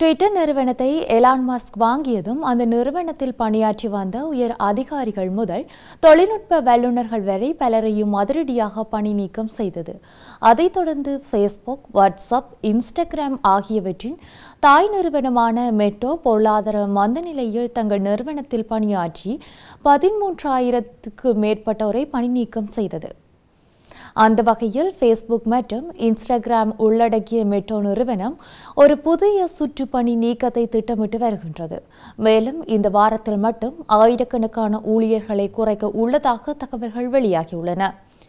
Twitter நிறுவனத்தை Elon Musk வாங்கியதும் அந்த நிறுவனத்தில் பணியாற்றி வந்த உயர் அதிகாரிகள் முதல் தொழில்நுட்ப வல்லுநர்கள் வரை பலரையும் அதிரடியாக பணி நீக்கம் செய்தது அதைத் தொடர்ந்து ஃபேஸ்புக் வாட்ஸ்அப் இன்ஸ்டாகிராம் ஆகியவற்றின் தாய் நிறுவனமான மெட்டோ பொருளாதார மந்த நிலையில் தங்கள் நிறுவனத்தில் பணியாற்றி பதிமூன்றாயிரத்துக்கு மேற்பட்டோரை பணி நீக்கம் செய்தது அந்த வகையில் ஃபேஸ்புக் மற்றும் இன்ஸ்டாகிராம் உள்ளடக்கிய மெட்ரோ நிறுவனம் ஒரு புதிய சுற்றுப்பணி நீக்கத்தை திட்டமிட்டு வருகின்றது மேலும் இந்த வாரத்தில் மட்டும் ஆயிரக்கணக்கான ஊழியர்களை குறைக்க உள்ளதாக தகவல்கள் வெளியாகியுள்ளன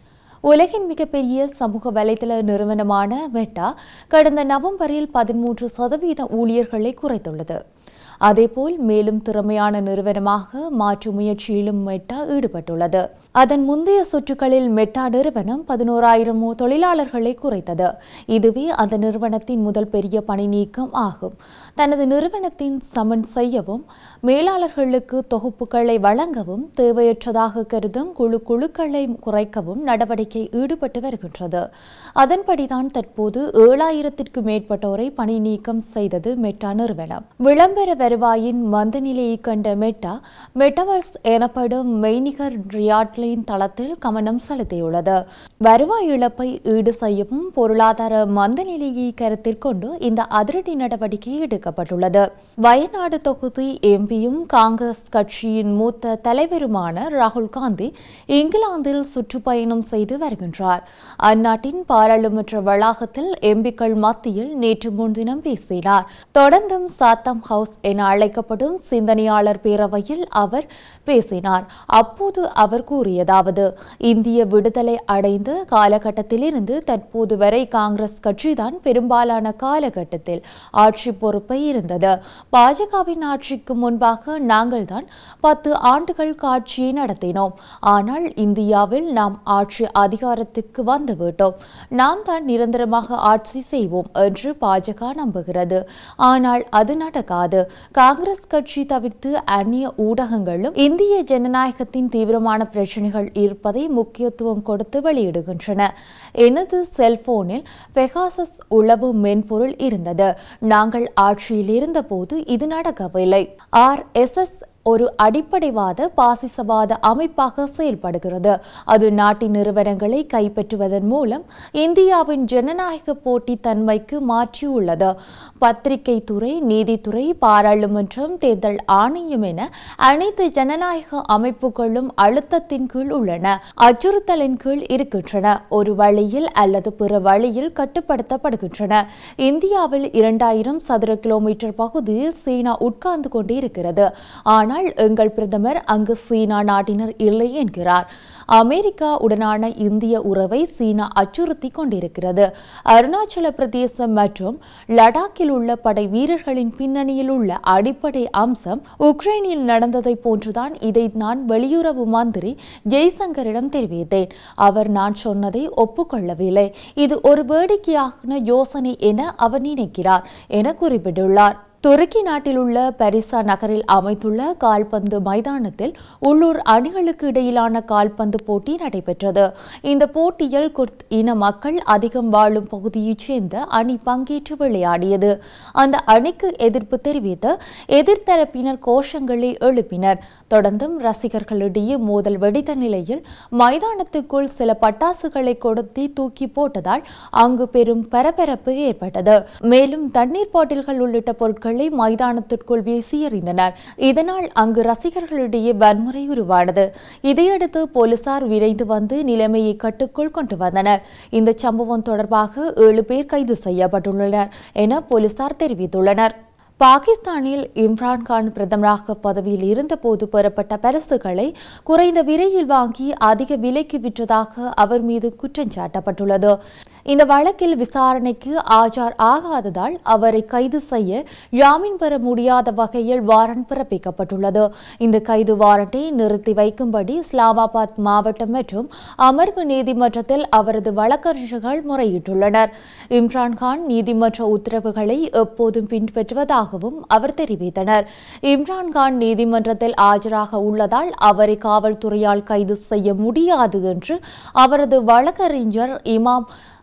உலகின் மிகப்பெரிய சமூக வலைதள நிறுவனமான மெட்டா கடந்த நவம்பரில் பதிமூன்று சதவீத ஊழியர்களை குறைத்துள்ளது அதேபோல் மேலும் திறமையான நிறுவனமாக மாற்றும் முயற்சியிலும் மெட்டா ஈடுபட்டுள்ளது அதன் முந்தைய சுற்றுகளில் மெட்டா நிறுவனம் பதினோராயிரம் தொழிலாளர்களை குறைத்தது இதுவே அந்த நிறுவனத்தின் முதல் பெரிய பணி நீக்கம் ஆகும் தனது நிறுவனத்தின் சமன் செய்யவும் மேலாளர்களுக்கு தொகுப்புகளை வழங்கவும் தேவையற்றதாக கருதும் குழு குழுக்களை குறைக்கவும் நடவடிக்கை ஈடுபட்டு வருகின்றது அதன்படிதான் தற்போது ஏழாயிரத்திற்கு மேற்பட்டோரை பணி நீக்கம் செய்தது மெட்டா நிறுவனம் விளம்பர வருவாயின் மந்த நிலையை கண்ட மெட்டா மெட்டவர்ஸ் எனப்படும் மெய்நிகர் ரியாட்லின் தளத்தில் கவனம் செலுத்தியுள்ளது வருவாய் இழப்பை ஈடு செய்யவும் பொருளாதார மந்த நிலையை கருத்தில் கொண்டு இந்த அதிரடி நடவடிக்கை எடுக்கப்பட்டுள்ளது வயநாடு தொகுதி எம்பியும் காங்கிரஸ் கட்சியின் மூத்த தலைவருமான ராகுல் காந்தி இங்கிலாந்தில் சுற்றுப்பயணம் செய்து வருகின்றார் அந்நாட்டின் பாராளுமன்ற வளாகத்தில் எம்பிக்கள் மத்தியில் நேற்று முன்தினம் பேசினார் தொடர்ந்தும் சாத்தம் ஹவுஸ் என அழைக்கப்படும் சிந்தனையாளர் பேரவையில் அவர் பேசினார் அப்போது அவர் கூறியதாவது இந்திய விடுதலை அடைந்த காலகட்டத்திலிருந்து தற்போது வரை காங்கிரஸ் கட்சிதான் பெரும்பாலான காலகட்டத்தில் ஆட்சி பொறுப்பை இருந்தது பாஜகவின் ஆட்சிக்கு முன்பாக நாங்கள்தான் பத்து ஆண்டுகள் காட்சியை நடத்தினோம் ஆனால் இந்தியாவில் நாம் ஆட்சி அதிகாரத்துக்கு வந்துவிட்டோம் நாம் தான் நிரந்தரமாக ஆட்சி செய்வோம் என்று பாஜக நம்புகிறது ஆனால் அது நடக்காது காங்கிரஸ் கட்சி தவிர்த்து அந்நிய ஊடகங்களும் இந்திய ஜனநாயகத்தின் தீவிரமான பிரச்சனைகள் இருப்பதை முக்கியத்துவம் கொடுத்து வெளியிடுகின்றன எனது செல்போனில் பெகாசஸ் உளவு மென்பொருள் இருந்தது நாங்கள் ஆட்சியில் இருந்தபோது இது நடக்கவில்லை ஆர் எஸ் எஸ் ஒரு அடிப்படைவாத பாசிசவாத அமைப்பாக செயல்படுகிறது அது நாட்டின் நிறுவனங்களை கைப்பற்றுவதன் மூலம் இந்தியாவின் ஜனநாயக போட்டி தன்மைக்கு மாற்றியுள்ளது பத்திரிகை துறை நீதித்துறை பாராளுமன்றம் தேர்தல் ஆணையம் என அனைத்து ஜனநாயக அமைப்புகளும் அழுத்தத்தின் கீழ் உள்ளன அச்சுறுத்தலின் கீழ் இருக்கின்றன ஒரு வழியில் அல்லது பிற வழியில் கட்டுப்படுத்தப்படுகின்றன இந்தியாவில் இரண்டாயிரம் சதுர கிலோமீட்டர் பகுதியில் சீனா உட்கார்ந்து கொண்டு இருக்கிறது ஆனால் ஆனால் எங்கள் பிரதமர் அங்கு சீனா நாட்டினர் இல்லை என்கிறார் அமெரிக்கா உடனான இந்திய உறவை சீனா அச்சுறுத்தி கொண்டிருக்கிறது அருணாச்சல பிரதேசம் மற்றும் லடாக்கில் உள்ள படை வீரர்களின் பின்னணியில் உள்ள அடிப்படை அம்சம் உக்ரைனில் நடந்ததை போன்றுதான் இதை நான் வெளியுறவு மந்திரி ஜெய்சங்கரிடம் தெரிவித்தேன் அவர் நான் சொன்னதை ஒப்புக்கொள்ளவில்லை இது ஒரு வேடிக்கையான யோசனை என அவர் நினைக்கிறார் என குறிப்பிட்டுள்ளார் துருக்கி நாட்டில் உள்ள பரிசா நகரில் அமைத்துள்ள கால்பந்து மைதானத்தில் உள்ளூர் அணிகளுக்கு இடையிலான கால்பந்து போட்டி நடைபெற்றது இந்த போட்டியில் குர்த் இன மக்கள் அதிகம் வாழும் பகுதியைச் சேர்ந்த அணி பங்கேற்று விளையாடியது அந்த அணிக்கு எதிர்ப்பு தெரிவித்து எதிர்த்தரப்பினர் கோஷங்களை எழுப்பினர் தொடர்ந்தும் ரசிகர்களிடையே மோதல் வெடித்த நிலையில் மைதானத்துக்குள் சில பட்டாசுகளை கொடுத்து தூக்கி போட்டதால் அங்கு பெரும் பரபரப்பு ஏற்பட்டது மேலும் தண்ணீர் பாட்டில்கள் உள்ளிட்ட பொருட்களை மைதானத்திற்குள் வீசி எறிந்தனர் இதனால் அங்கு ரசிகர்களிடையே வன்முறை உருவானது இதையடுத்து போலீசார் விரைந்து வந்து நிலைமையை கட்டுக்குள் கொண்டு வந்தனர் இந்த சம்பவம் தொடர்பாக ஏழு பேர் கைது செய்யப்பட்டுள்ளனர் என போலீசார் தெரிவித்துள்ளனர் பாகிஸ்தானில் இம்ரான்கான் பிரதமராக பதவியில் இருந்தபோது பெறப்பட்ட பரிசுகளை குறைந்த விலையில் வாங்கி அதிக விலைக்கு விற்றதாக அவர் மீது குற்றம் சாட்டப்பட்டுள்ளது இந்த வழக்கில் விசாரணைக்கு ஆஜர் ஆகாததால் அவரை கைது செய்ய ஜாமீன் பெற முடியாத வகையில் வாரண்ட் பிறப்பிக்கப்பட்டுள்ளது இந்த கைது வாரண்டை நிறுத்தி வைக்கும்படி இஸ்லாமாபாத் மாவட்டம் மற்றும் அமர்வு நீதிமன்றத்தில் அவரது வழக்கறிஞர்கள் முறையிட்டுள்ளனர் இம்ரான்கான் நீதிமன்ற உத்தரவுகளை எப்போதும் பின்பற்றுவதாகவும் அவர் தெரிவித்தனர் இம்ரான்கான் நீதிமன்றத்தில் ஆஜராக உள்ளதால் அவரை காவல்துறையால் கைது செய்ய முடியாது என்று அவரது வழக்கறிஞர் இமாம்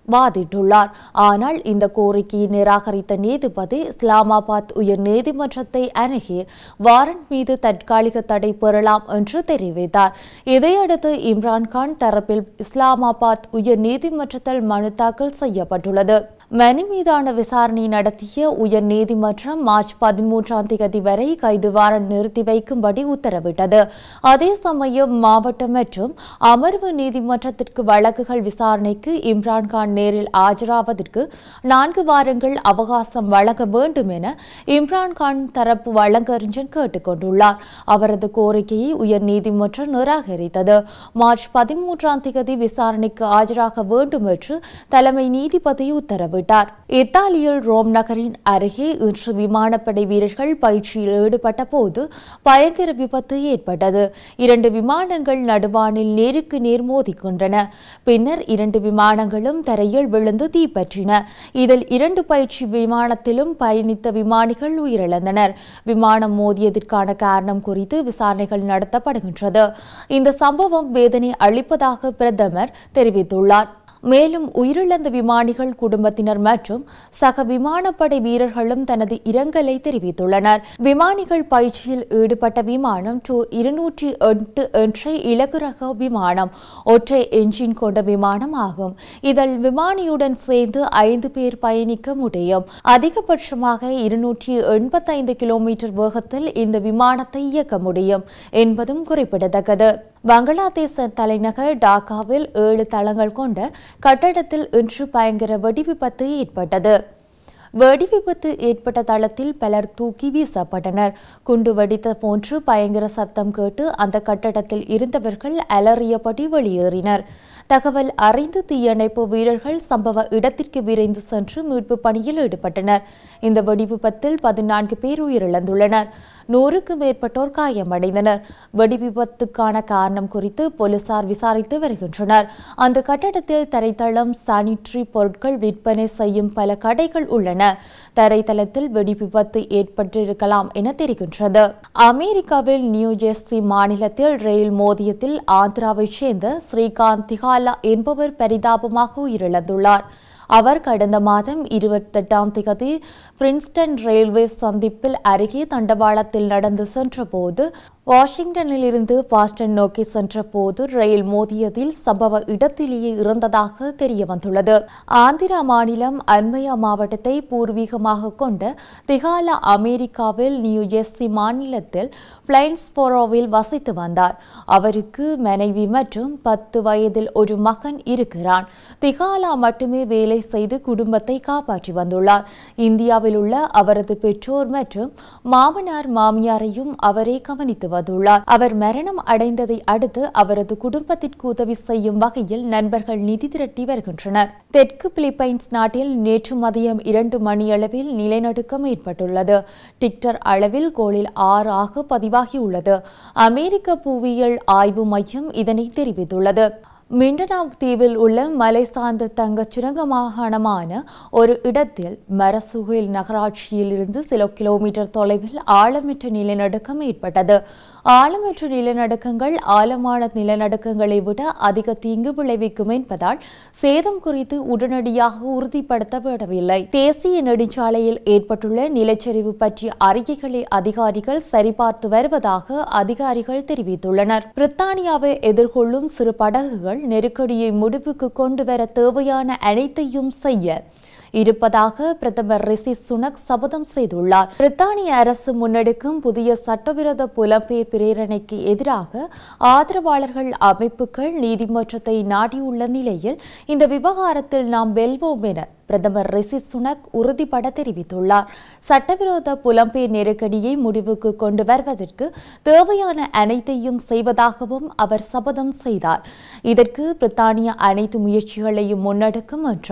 வாதிட்டுள்ளார் ஆனால் இந்த கோரிக்கையை நிராகரித்த நீதிபதி இஸ்லாமாபாத் உயர் நீதிமன்றத்தை அணுகி வாரண்ட் மீது தற்காலிக தடை பெறலாம் என்று தெரிவித்தார் இதையடுத்து இம்ரான்கான் தரப்பில் இஸ்லாமாபாத் உயர் நீதிமன்றத்தில் மனு தாக்கல் செய்யப்பட்டுள்ளது மனு மீதான விசாரணை நடத்திய உயர் நீதிமன்றம் மார்ச் பதிமூன்றாம் தேதி வரை கைது வாரண்ட் நிறுத்தி வைக்கும்படி உத்தரவிட்டது அதே சமயம் மாவட்ட மற்றும் அமர்வு நீதிமன்றத்திற்கு வழக்குகள் விசாரணைக்கு இம்ரான்கான் நேரில் ஆஜராவதற்கு நான்கு வாரங்கள் அவகாசம் வழங்க வேண்டும் என இம்ரான்கான் தரப்பு வழக்கறிஞர் கேட்டுக்கொண்டுள்ளார் அவரது கோரிக்கையை உயர் நீதிமன்றம் நிராகரித்தது மார்ச் பதிமூன்றாம் தேதி விசாரணைக்கு ஆஜராக வேண்டும் என்று தலைமை நீதிபதி உத்தரவிட்டார் இத்தாலியில் ரோம் நகரின் அருகே இன்று விமானப்படை வீரர்கள் பயிற்சியில் ஈடுபட்ட போது பயங்கர விபத்து ஏற்பட்டது இரண்டு விமானங்கள் நடுவானில் நேருக்கு நேர் மோதிக்கொண்டன பின்னர் இரண்டு விமானங்களும் தரையில் விழுந்து தீப்பற்றின இதில் இரண்டு பயிற்சி விமானத்திலும் பயணித்த விமானிகள் உயிரிழந்தனர் விமானம் மோதியதற்கான காரணம் குறித்து விசாரணைகள் நடத்தப்படுகின்றது இந்த சம்பவம் வேதனை அளிப்பதாக பிரதமர் தெரிவித்துள்ளார் மேலும் உயிரிழந்த விமானிகள் குடும்பத்தினர் மற்றும் சக விமானப்படை வீரர்களும் தனது இரங்கலை தெரிவித்துள்ளனர் விமானிகள் பயிற்சியில் ஈடுபட்ட விமானம் டு இருநூற்றி எட்டு என்ற இலகு ரக விமானம் ஒற்றை என்ஜின் கொண்ட விமானம் ஆகும் இதில் விமானியுடன் சேர்ந்து ஐந்து பேர் பயணிக்க முடியும் அதிகபட்சமாக இருநூற்றி எண்பத்தைந்து கிலோமீட்டர் வேகத்தில் இந்த விமானத்தை இயக்க முடியும் என்பதும் குறிப்பிடத்தக்கது வங்களாதேச தலைநகர் டாக்காவில் ஏழு தளங்கள் கொண்ட கட்டடத்தில் இன்று பயங்கர வெடிவிபத்து ஏற்பட்டது வெடி விபத்து ஏற்பட்ட தளத்தில் பலர் தூக்கி வீசப்பட்டனர் குண்டு வெடித்த போன்று பயங்கர சத்தம் கேட்டு அந்த கட்டடத்தில் இருந்தவர்கள் அலறியபடி வெளியேறினர் தகவல் அறிந்து தீயணைப்பு வீரர்கள் சம்பவ இடத்திற்கு விரைந்து சென்று மீட்பு பணியில் ஈடுபட்டனர் இந்த வெடிவிபத்தில் பதினான்கு பேர் உயிரிழந்துள்ளனர் நூறுக்கும் மேற்பட்டோர் காயமடைந்தனர் வெடிவிபத்துக்கான காரணம் குறித்து போலீசார் விசாரித்து வருகின்றனர் அந்த கட்டடத்தில் தரைத்தளம் சானிட்டரி பொருட்கள் விற்பனை செய்யும் பல கடைகள் உள்ளன தரைத்தளத்தில் வெடி விபத்து ஏற்பட்டிருக்கலாம் என தெரிகின்றது அமெரிக்காவில் நியூ ஜெர்சி மாநிலத்தில் ரயில் மோதியத்தில் ஆந்திராவைச் சேர்ந்த ஸ்ரீகாந்த் திகாலா என்பவர் பரிதாபமாக உயிரிழந்துள்ளார் அவர் கடந்த மாதம் இருபத்தெட்டாம் திகதி பிரின்ஸ்டன் ரயில்வே சந்திப்பில் அருகே தண்டவாளத்தில் நடந்து சென்றபோது வாஷிங்டனில் இருந்து பாஸ்டன் நோக்கி சென்றபோது ரயில் மோதியதில் சம்பவ இடத்திலேயே இறந்ததாக தெரிய வந்துள்ளது ஆந்திரா மாநிலம் அன்மயா மாவட்டத்தை பூர்வீகமாக கொண்ட திகாலா அமெரிக்காவில் நியூ ஜெர்சி மாநிலத்தில் பிளைன்ஸ்போரோவில் வசித்து வந்தார் அவருக்கு மனைவி மற்றும் பத்து வயதில் ஒரு மகன் இருக்கிறான் திகாலா மட்டுமே வேலை செய்து குடும்பத்தை காப்பாற்றி வந்துள்ளார் இந்தியாவில் உள்ள அவரது பெற்றோர் மற்றும் மாமனார் மாமியாரையும் அவரே கவனித்து வந்துள்ளார் அவர் மரணம் அடைந்ததை அடுத்து அவரது குடும்பத்திற்கு உதவி செய்யும் வகையில் நண்பர்கள் நிதி திரட்டி வருகின்றனர் தெற்கு பிலிப்பைன்ஸ் நாட்டில் நேற்று மதியம் இரண்டு மணியளவில் நிலநடுக்கம் ஏற்பட்டுள்ளது டிக்டர் அளவில் கோளில் ஆறு ஆக பதிவாகியுள்ளது அமெரிக்க புவியியல் ஆய்வு மையம் இதனை தெரிவித்துள்ளது மிண்டனாவ் தீவில் உள்ள மலை சார்ந்த தங்கச் சுரங்க மாகாணமான ஒரு இடத்தில் மரசுகில் நகராட்சியில் இருந்து சில கிலோமீட்டர் தொலைவில் ஆழமற்ற நிலநடுக்கம் ஏற்பட்டது ஆழமற்ற நிலநடுக்கங்கள் ஆழமான நிலநடுக்கங்களை விட அதிக தீங்கு விளைவிக்கும் என்பதால் சேதம் குறித்து உடனடியாக உறுதிப்படுத்தப்படவில்லை தேசிய நெடுஞ்சாலையில் ஏற்பட்டுள்ள நிலச்சரிவு பற்றிய அறிக்கைகளை அதிகாரிகள் சரிபார்த்து வருவதாக அதிகாரிகள் தெரிவித்துள்ளனர் பிரித்தானியாவை எதிர்கொள்ளும் சிறு படகுகள் நெருக்கடியை முடிவுக்கு கொண்டு வர தேவையான அனைத்தையும் செய்ய இருப்பதாக பிரதமர் ரிஷி சுனக் சபதம் செய்துள்ளார் பிரித்தானிய அரசு முன்னெடுக்கும் புதிய சட்டவிரோத புலம்பெயர் பிரேரணைக்கு எதிராக ஆதரவாளர்கள் அமைப்புகள் நீதிமன்றத்தை நாடியுள்ள நிலையில் இந்த விவகாரத்தில் நாம் வெல்வோம் என பிரதமர் ரிஷி சுனக் உறுதிபட தெரிவித்துள்ளார் சட்டவிரோத புலம்பெயர் நெருக்கடியை முடிவுக்கு கொண்டு வருவதற்கு தேவையான அனைத்தையும் செய்வதாகவும் அவர் சபதம் செய்தார் இதற்கு பிரித்தானியா அனைத்து முயற்சிகளையும் முன்னெடுக்கும் என்றார்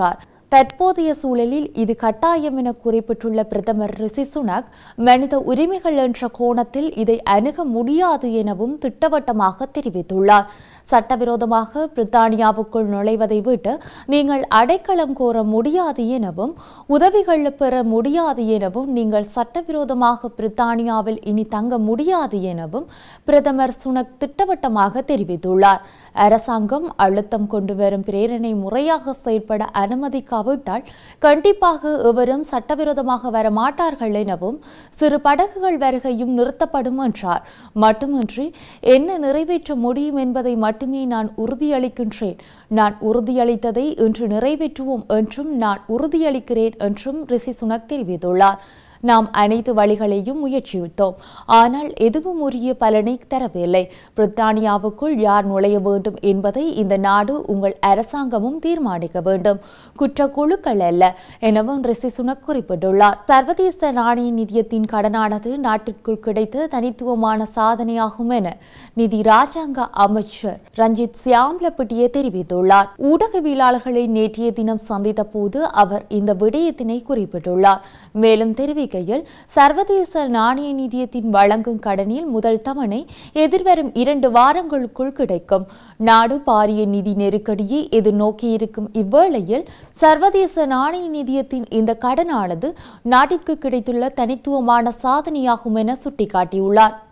தற்போதைய சூழலில் இது கட்டாயம் என குறிப்பிட்டுள்ள பிரதமர் ரிஷி சுனக் மனித உரிமைகள் என்ற கோணத்தில் இதை அணுக முடியாது எனவும் திட்டவட்டமாக தெரிவித்துள்ளார் சட்டவிரோதமாக பிரித்தானியாவுக்குள் நுழைவதை விட்டு நீங்கள் அடைக்கலம் கோர முடியாது எனவும் உதவிகள் பெற முடியாது எனவும் நீங்கள் சட்டவிரோதமாக பிரித்தானியாவில் இனி தங்க முடியாது எனவும் பிரதமர் சுனக் திட்டவட்டமாக தெரிவித்துள்ளார் அரசாங்கம் அழுத்தம் கொண்டு வரும் பிரேரணை முறையாக செயல்பட அனுமதிக்காவிட்டால் கண்டிப்பாக எவரும் சட்டவிரோதமாக வர மாட்டார்கள் எனவும் சிறு படகுகள் வருகையும் நிறுத்தப்படும் என்றார் மட்டுமின்றி என்ன நிறைவேற்ற முடியும் என்பதை மட்டுமே நான் உறுதியளிக்கின்றேன் நான் உறுதியளித்ததை இன்று நிறைவேற்றுவோம் என்றும் நான் உறுதியளிக்கிறேன் என்றும் ரிஷி சுனக் தெரிவித்துள்ளார் நாம் அனைத்து வழிகளையும் முயற்சித்தோம் ஆனால் எதுவும் உரிய பலனை தரவில்லை பிரித்தானியாவுக்குள் யார் நுழைய வேண்டும் என்பதை இந்த நாடு உங்கள் அரசாங்கமும் தீர்மானிக்க வேண்டும் குற்றக்குழுக்கள் அல்ல எனவும் ரிஷி சுனக் குறிப்பிட்டுள்ளார் சர்வதேச நாணய நிதியத்தின் கடனானது நாட்டிற்குள் கிடைத்த தனித்துவமான சாதனையாகும் என நிதி ராஜாங்க அமைச்சர் ரஞ்சித் சியாம்லப்பட்டியே தெரிவித்துள்ளார் ஊடகவியலாளர்களை நேற்றைய தினம் சந்தித்த போது அவர் இந்த விடயத்தினை குறிப்பிட்டுள்ளார் மேலும் தெரிவிக்கையில் சர்வதேச நாணய நிதியத்தின் வழங்கும் கடனில் முதல் தவணை எதிர்வரும் இரண்டு வாரங்களுக்குள் கிடைக்கும் நாடு பாரிய நிதி நெருக்கடியை எதிர்நோக்கியிருக்கும் இவ்வேளையில் சர்வதேச நாணய நிதியத்தின் இந்த கடனானது நாட்டிற்கு கிடைத்துள்ள தனித்துவமான சாதனையாகும் என சுட்டிக்காட்டியுள்ளார்